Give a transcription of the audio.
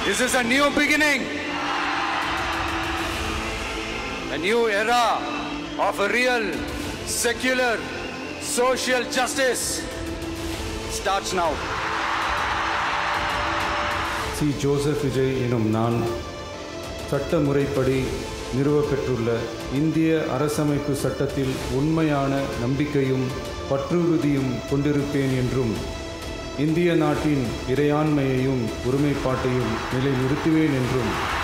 This is a new beginning. A new era of a real, secular, social justice starts now. C Joseph Vijay எனும் நான் சட்ட முறைப்படி நிறுவப்பெற்றுள்ள இந்திய அரசமைப்பு சட்டத்தில் உண்மையான நம்பிக்கையும் பற்றுறுதியும் கொண்டிருப்பேன் என்றும் இந்திய நாட்டின் இறையாண்மையையும் ஒருமைப்பாட்டையும் நிலைநிறுத்துவேன் என்றும்